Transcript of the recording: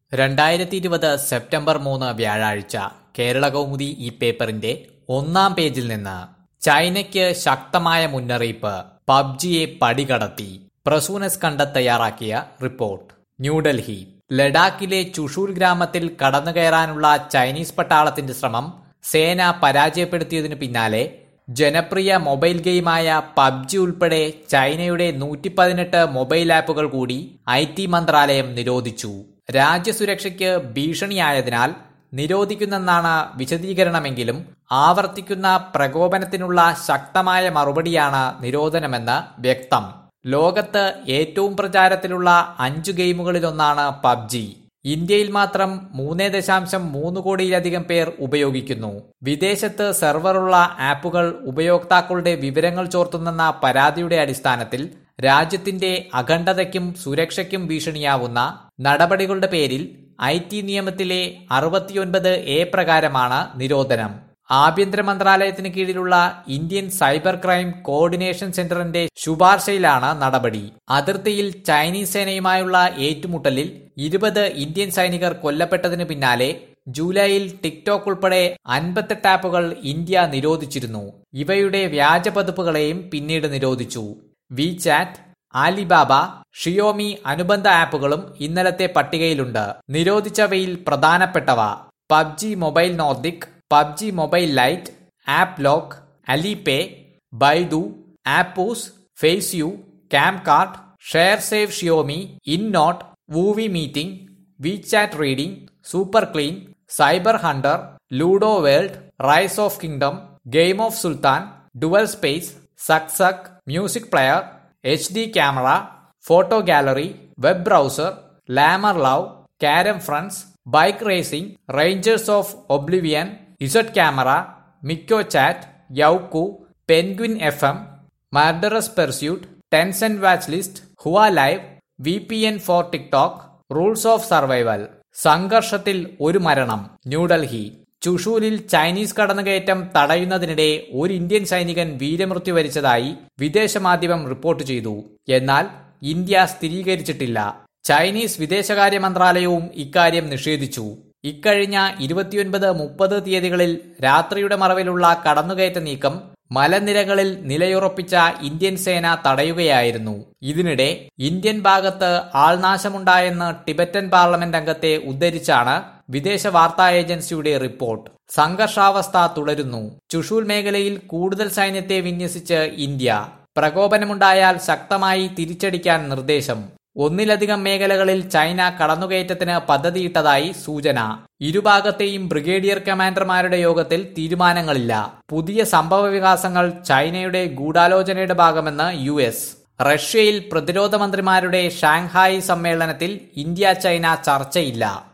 രണ്ടായിരത്തി ഇരുപത് സെപ്റ്റംബർ മൂന്ന് വ്യാഴാഴ്ച കേരള കൗമുദി ഈ പേപ്പറിന്റെ ഒന്നാം പേജിൽ നിന്ന് ചൈനയ്ക്ക് ശക്തമായ മുന്നറിയിപ്പ് പബ്ജിയെ പടികടത്തി പ്രസൂനസ് കണ്ട തയ്യാറാക്കിയ റിപ്പോർട്ട് ന്യൂഡൽഹി ലഡാക്കിലെ ചുഷൂൽ ഗ്രാമത്തിൽ കടന്നുകയറാനുള്ള ചൈനീസ് പട്ടാളത്തിന്റെ ശ്രമം സേന പരാജയപ്പെടുത്തിയതിനു പിന്നാലെ ജനപ്രിയ മൊബൈൽ ഗെയിമായ പബ്ജി ഉൾപ്പെടെ ചൈനയുടെ നൂറ്റി പതിനെട്ട് മൊബൈൽ ആപ്പുകൾ കൂടി ഐ ടി മന്ത്രാലയം നിരോധിച്ചു രാജ്യസുരക്ഷയ്ക്ക് ഭീഷണിയായതിനാൽ നിരോധിക്കുന്നെന്നാണ് വിശദീകരണമെങ്കിലും ആവർത്തിക്കുന്ന പ്രകോപനത്തിനുള്ള ശക്തമായ മറുപടിയാണ് നിരോധനമെന്ന് വ്യക്തം ലോകത്ത് ഏറ്റവും പ്രചാരത്തിലുള്ള അഞ്ചു ഗെയിമുകളിലൊന്നാണ് പബ്ജി ഇന്ത്യയിൽ മാത്രം മൂന്ന് ദശാംശം മൂന്ന് കോടിയിലധികം പേർ ഉപയോഗിക്കുന്നു വിദേശത്ത് സെർവറുള്ള ആപ്പുകൾ ഉപയോക്താക്കളുടെ വിവരങ്ങൾ ചോർത്തുന്നെന്ന പരാതിയുടെ അടിസ്ഥാനത്തിൽ രാജ്യത്തിന്റെ അഖണ്ഡതയ്ക്കും സുരക്ഷയ്ക്കും ഭീഷണിയാവുന്ന നടപടികളുടെ പേരിൽ ഐ ടി നിയമത്തിലെ അറുപത്തിയൊൻപത് എ പ്രകാരമാണ് നിരോധനം ആഭ്യന്തര മന്ത്രാലയത്തിന് കീഴിലുള്ള ഇന്ത്യൻ സൈബർ ക്രൈം കോർഡിനേഷൻ സെന്ററിന്റെ ശുപാർശയിലാണ് നടപടി അതിർത്തിയിൽ ചൈനീസ് സേനയുമായുള്ള ഏറ്റുമുട്ടലിൽ ഇരുപത് ഇന്ത്യൻ സൈനികർ കൊല്ലപ്പെട്ടതിന് പിന്നാലെ ജൂലൈയിൽ ടിക്ടോക്ക് ഉൾപ്പെടെ അൻപത്തെട്ട് ആപ്പുകൾ ഇന്ത്യ നിരോധിച്ചിരുന്നു ഇവയുടെ വ്യാജ പതിപ്പുകളെയും പിന്നീട് നിരോധിച്ചു വി ചാറ്റ് ആലിബാബ ഷിയോമി അനുബന്ധ ആപ്പുകളും ഇന്നലത്തെ പട്ടികയിലുണ്ട് നിരോധിച്ചവയിൽ പ്രധാനപ്പെട്ടവ PUBG mobile Nordic PUBG mobile lite app lock Alipay Baidu APUS face u cam card share save Xiaomi in note VooV meeting WeChat reading super clean cyber hunter Ludo world rise of kingdom game of sultan dual space സക്സക് music player H D camera photo gallery web browser ലാമർ love carrom friends bike racing rangers of oblivion Z camera Mico chat Youku penguin F M murderous pursuit Tencent watch list ഹുവ live V P N for TikTok rules of survival സംഘർഷത്തിൽ ഒരു മരണം New Delhi ചുഷൂലിൽ Chinese കടന്നുകയറ്റം തടയുന്നതിനിടെ ഒരു Indian സൈനികൻ വീരമൃത്യു വരിച്ചതായി വിദേശ മാധ്യമം റിപ്പോർട്ട് ചെയ്തു എന്നാൽ ഇന്ത്യ സ്ഥിരീകരിച്ചിട്ടില്ല ചൈനീസ് വിദേശകാര്യ മന്ത്രാലയവും ഇക്കാര്യം നിഷേധിച്ചു ഇക്കഴിഞ്ഞ ഇരുപത്തിയൊൻപത് മുപ്പത് തീയതികളിൽ രാത്രിയുടെ മറവിലുള്ള കടന്നുകയറ്റ നീക്കം മലനിരകളിൽ നിലയുറപ്പിച്ച ഇന്ത്യൻ സേന തടയുകയായിരുന്നു ഇതിനിടെ ഇന്ത്യൻ ഭാഗത്ത് ആൾനാശമുണ്ടായെന്ന് ടിബറ്റൻ പാർലമെന്റ് അംഗത്തെ ഉദ്ധരിച്ചാണ് വിദേശ വാർത്താ ഏജൻസിയുടെ റിപ്പോർട്ട് സംഘർഷാവസ്ഥ തുടരുന്നു ചുഷൂൽ മേഖലയിൽ കൂടുതൽ സൈന്യത്തെ വിന്യസിച്ച് ഇന്ത്യ പ്രകോപനമുണ്ടായാൽ ശക്തമായി തിരിച്ചടിക്കാൻ നിർദ്ദേശം ഒന്നിലധികം മേഖലകളിൽ ചൈന കടന്നുകയറ്റത്തിന് പദ്ധതിയിട്ടതായി സൂചന ഇരുഭാഗത്തെയും ബ്രിഗേഡിയർ കമാൻഡർമാരുടെ യോഗത്തിൽ തീരുമാനങ്ങളില്ല പുതിയ സംഭവ വികാസങ്ങൾ ചൈനയുടെ ഗൂഢാലോചനയുടെ ഭാഗമെന്ന് യു എസ് റഷ്യയിൽ പ്രതിരോധ മന്ത്രിമാരുടെ ഷാങ്ഹായ് സമ്മേളനത്തിൽ ഇന്ത്യ ചൈന ചർച്ചയില്ല